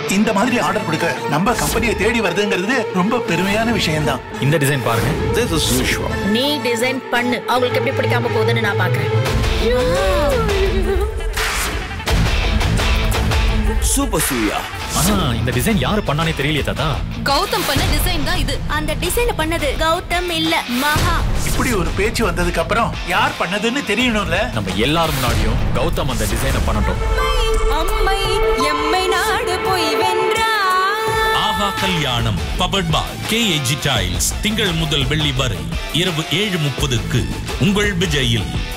இந்த மாதிரி ஆர்டர் கொடுக்க நம்ம கம்பெனியை தேடி வருதுங்கிறது ரொம்ப பெருமையான விஷயம்தான் இந்த டிசைன் பாருங்க This is usual. நீ டிசைன் பண்ணு அவங்களுக்கு எப்படி பிடிக்காம போகுதுன்னு நான் பாக்குறேன் Super Suya. ஆனா இந்த டிசைன் யாரு பண்ணானே தெரியலையே தாத்தா கௌதம் பண்ண டிசைன் தான் இது அந்த டிசைன் பண்ணது கௌதம் இல்ல மகா இப்படி ஒரு பேச்சு வந்ததுக்கு அப்புறம் யார் பண்ணதுன்னு தெரியணும்ல நம்ம எல்லார் முன்னாடியும் கௌதம் அந்த டிசைனை பண்ணட்டும் அம்மை எம்மை நாடு போய் வென்றா ஆஹா கல்யாணம் பவர்ட் பாய் கேஏஜி டைல்ஸ் திங்கள் முதல் வெள்ளி வரை இரவு ஏழு முப்பதுக்கு உங்கள் விஜயில்